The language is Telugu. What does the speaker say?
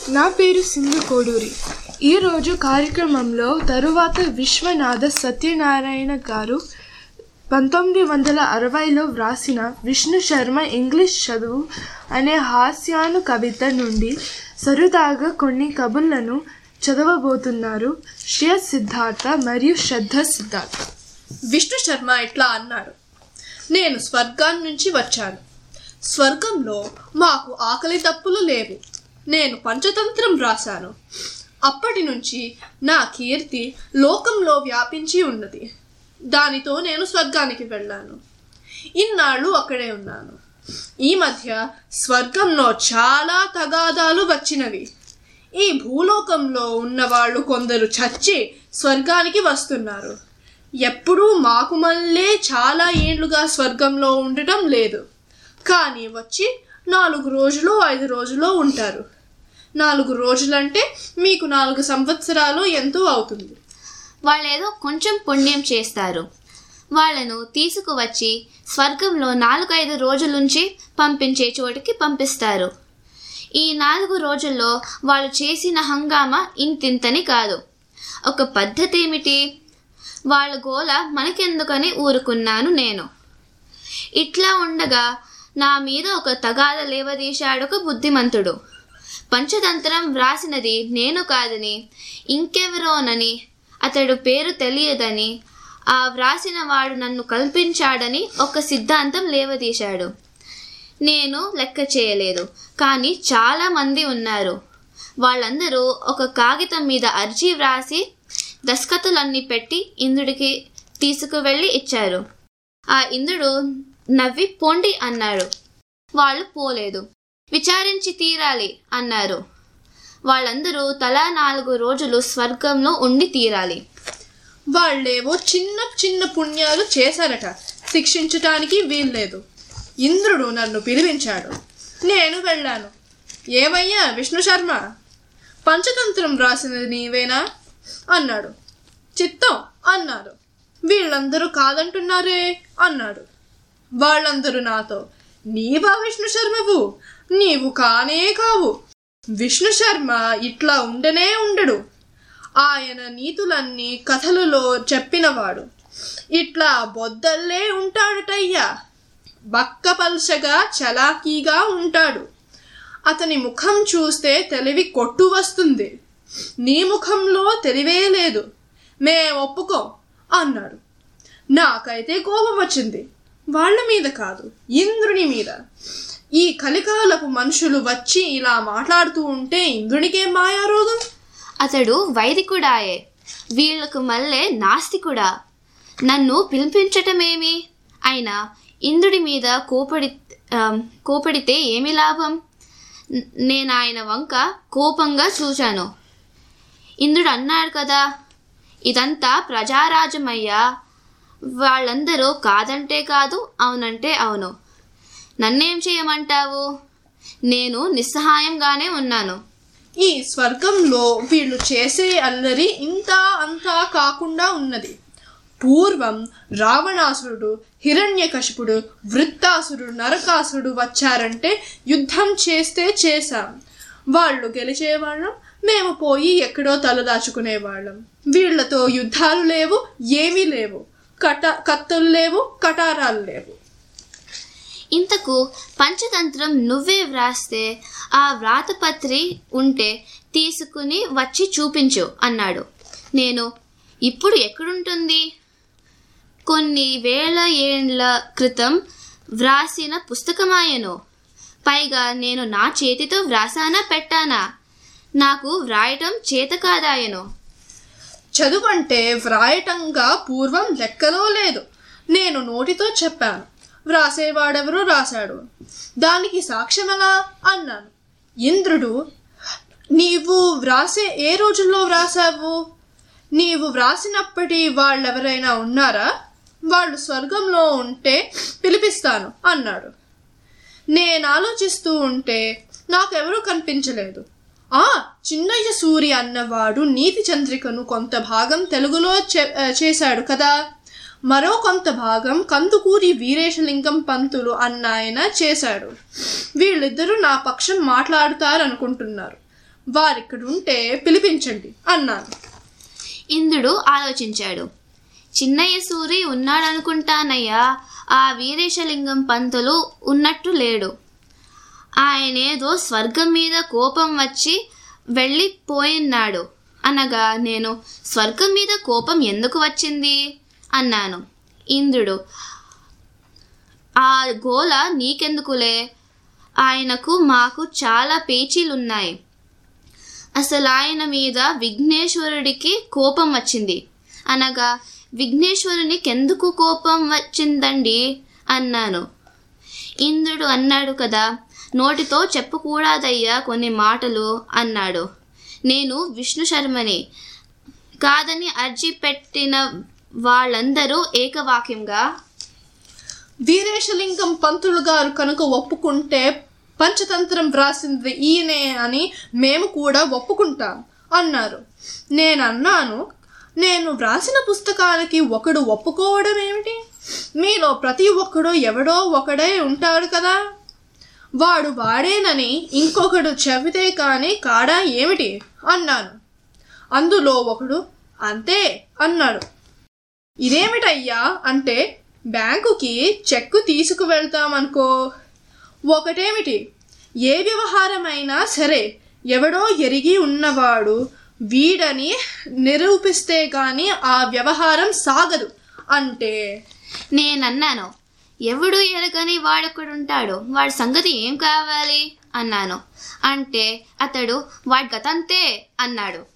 నా పేరు సింధు కోడూరి ఈరోజు కార్యక్రమంలో తరువాత విశ్వనాథ సత్యనారాయణ గారు పంతొమ్మిది వందల అరవైలో వ్రాసిన విష్ణు శర్మ ఇంగ్లీష్ చదువు అనే హాస్యాను కవిత నుండి సరదాగా కొన్ని కబుర్లను చదవబోతున్నారు శ్రేయ సిద్ధార్థ మరియు శ్రద్ధ సిద్ధార్థ విష్ణు శర్మ ఇట్లా అన్నాడు నేను స్వర్గాన్ నుంచి వచ్చాను స్వర్గంలో మాకు ఆకలి తప్పులు లేవు నేను పంచతంత్రం రాశాను అప్పటి నుంచి నా కీర్తి లోకంలో వ్యాపించి ఉన్నది దానితో నేను స్వర్గానికి వెళ్ళాను ఇన్నాళ్ళు అక్కడే ఉన్నాను ఈ మధ్య స్వర్గంలో చాలా తగాదాలు వచ్చినవి ఈ భూలోకంలో ఉన్నవాళ్ళు కొందరు చచ్చి స్వర్గానికి వస్తున్నారు ఎప్పుడూ మాకు మళ్ళీ చాలా ఏండ్లుగా స్వర్గంలో ఉండటం లేదు కానీ వచ్చి నాలుగు రోజులు ఐదు రోజులు ఉంటారు నాలుగు రోజులంటే మీకు నాలుగు సంవత్సరాలు ఎంతో అవుతుంది వాళ్ళేదో కొంచెం పుణ్యం చేస్తారు వాళ్ళను తీసుకువచ్చి స్వర్గంలో నాలుగైదు రోజులుంచి పంపించే చోటికి పంపిస్తారు ఈ నాలుగు రోజుల్లో వాళ్ళు చేసిన హంగామా ఇంతింతని కాదు ఒక పద్ధతి ఏమిటి వాళ్ళ గోల మనకెందుకని ఊరుకున్నాను నేను ఇట్లా ఉండగా నా మీద ఒక తగాద లేవదీశాడు ఒక బుద్ధిమంతుడు పంచతంత్రం వ్రాసినది నేను కాదని ఇంకెవరోనని అతడు పేరు తెలియదని ఆ వ్రాసిన వాడు నన్ను కల్పించాడని ఒక సిద్ధాంతం లేవదీశాడు నేను లెక్క చేయలేదు కానీ చాలా మంది ఉన్నారు వాళ్ళందరూ ఒక కాగితం మీద అర్జీ వ్రాసి దస్కతులన్నీ పెట్టి ఇంద్రుడికి తీసుకువెళ్ళి ఇచ్చారు ఆ ఇంద్రుడు నవ్వి పొండి అన్నాడు వాళ్ళు పోలేదు విచారించి తీరాలి అన్నారు వాళ్ళందరూ తలా నాలుగు రోజులు స్వర్గంలో ఉండి తీరాలి వాళ్ళేవో చిన్న చిన్న పుణ్యాలు చేశారట శిక్షించటానికి వీల్లేదు ఇంద్రుడు నన్ను పిలిపించాడు నేను వెళ్ళాను ఏమయ్యా విష్ణు శర్మ పంచతంత్రం రాసినది నీవేనా అన్నాడు చిత్తం అన్నాడు వీళ్ళందరూ కాదంటున్నారే అన్నాడు వాళ్ళందరూ నాతో నీవా విష్ణు శర్మవు నీవు కానే కావు విష్ణు శర్మ ఇట్లా ఉండనే ఉండడు ఆయన నీతులన్నీ కథలలో చెప్పినవాడు ఇట్లా బొద్దల్లే ఉంటాడటయ్యా బక్కపల్చగా చలాకీగా ఉంటాడు అతని ముఖం చూస్తే తెలివి కొట్టు వస్తుంది నీ ముఖంలో తెలివే లేదు మే ఒప్పుకోం అన్నాడు నాకైతే కోపం వచ్చింది వాళ్ళ మీద కాదు ఇంద్రుని మీద ఈ కలికాలపు మనుషులు వచ్చి ఇలా మాట్లాడుతూ ఉంటే ఇంద్రునికేం మాయారోగం అతడు వైదికుడాయే వీళ్ళకు మళ్ళే నాస్తికుడా నన్ను పిలిపించటమేమి అయినా ఇంద్రుడి మీద కోపడి ఆ, కోపడితే ఏమి లాభం న- నేను ఆయన వంక కోపంగా చూశాను ఇంద్రుడు అన్నాడు కదా ఇదంతా ప్రజారాజ్యమయ్యా వాళ్ళందరూ కాదంటే కాదు అవునంటే అవును నన్నేం చేయమంటావు నేను నిస్సహాయంగానే ఉన్నాను ఈ స్వర్గంలో వీళ్ళు చేసే అల్లరి ఇంత అంతా కాకుండా ఉన్నది పూర్వం రావణాసురుడు హిరణ్యకశిపుడు వృత్తాసురుడు నరకాసురుడు వచ్చారంటే యుద్ధం చేస్తే చేశాం వాళ్ళు గెలిచేవాళ్ళం మేము పోయి ఎక్కడో తలదాచుకునేవాళ్ళం వీళ్ళతో యుద్ధాలు లేవు ఏమీ లేవు కట కత్తులు లేవు కటారాలు లేవు ఇంతకు పంచతంత్రం నువ్వే వ్రాస్తే ఆ వ్రాతపత్రి ఉంటే తీసుకుని వచ్చి చూపించు అన్నాడు నేను ఇప్పుడు ఎక్కడుంటుంది కొన్ని వేల ఏండ్ల క్రితం వ్రాసిన పుస్తకమాయను పైగా నేను నా చేతితో వ్రాసానా పెట్టానా నాకు వ్రాయటం చేత కాదాయను చదువు అంటే వ్రాయటంగా పూర్వం లెక్కలో లేదు నేను నోటితో చెప్పాను వ్రాసేవాడెవరో రాశాడు దానికి సాక్ష్యమెలా అన్నాను ఇంద్రుడు నీవు వ్రాసే ఏ రోజుల్లో వ్రాసావు నీవు వ్రాసినప్పటి వాళ్ళెవరైనా ఉన్నారా వాళ్ళు స్వర్గంలో ఉంటే పిలిపిస్తాను అన్నాడు నేను ఆలోచిస్తూ ఉంటే నాకెవరూ కనిపించలేదు ఆ చిన్నయ్య సూరి అన్నవాడు నీతి చంద్రికను కొంత భాగం తెలుగులో చె- ఆ, చేశాడు కదా మరో కొంత భాగం కందుకూరి వీరేశలింగం పంతులు అన్న ఆయన చేశాడు వీళ్ళిద్దరూ నా పక్షం మాట్లాడుతారనుకుంటున్నారు వారిక్కడుంటే పిలిపించండి అన్నాను ఇంద్రుడు ఆలోచించాడు చిన్నయ్య సూరి ఉన్నాడనుకుంటానయ్యా ఆ వీరేశలింగం పంతులు ఉన్నట్టు లేడు ఆయనేదో స్వర్గం మీద కోపం వచ్చి వెళ్ళిపోయినాడు అనగా నేను స్వర్గం మీద కోపం ఎందుకు వచ్చింది అన్నాను ఇంద్రుడు ఆ గోల నీకెందుకులే ఆయనకు మాకు చాలా పేచీలున్నాయి అసలు ఆయన మీద విఘ్నేశ్వరుడికి కోపం వచ్చింది అనగా విఘ్నేశ్వరునికి ఎందుకు కోపం వచ్చిందండి అన్నాను ఇంద్రుడు అన్నాడు కదా నోటితో చెప్పకూడదయ్యా కొన్ని మాటలు అన్నాడు నేను విష్ణు శర్మని కాదని అర్జీ పెట్టిన వాళ్ళందరూ ఏకవాక్యంగా వీరేశలింగం పంతులు గారు కనుక ఒప్పుకుంటే పంచతంత్రం వ్రాసింది ఈయనే అని మేము కూడా ఒప్పుకుంటాం అన్నారు నేను అన్నాను నేను వ్రాసిన పుస్తకానికి ఒకడు ఒప్పుకోవడం ఏమిటి మీలో ప్రతి ఒక్కడు ఎవడో ఒకడే ఉంటాడు కదా వాడు వాడేనని ఇంకొకడు చెబితే కానీ కాడా ఏమిటి అన్నాను అందులో ఒకడు అంతే అన్నాడు ఇదేమిటయ్యా అంటే బ్యాంకుకి చెక్కు తీసుకువెళ్తామనుకో ఒకటేమిటి ఏ వ్యవహారమైనా సరే ఎవడో ఎరిగి ఉన్నవాడు వీడని నిరూపిస్తే గాని ఆ వ్యవహారం సాగదు అంటే నేనన్నాను ఎవడు ఎరగని వాడొక్కడుంటాడు వాడి సంగతి ఏం కావాలి అన్నాను అంటే అతడు వాడి గతంతే అన్నాడు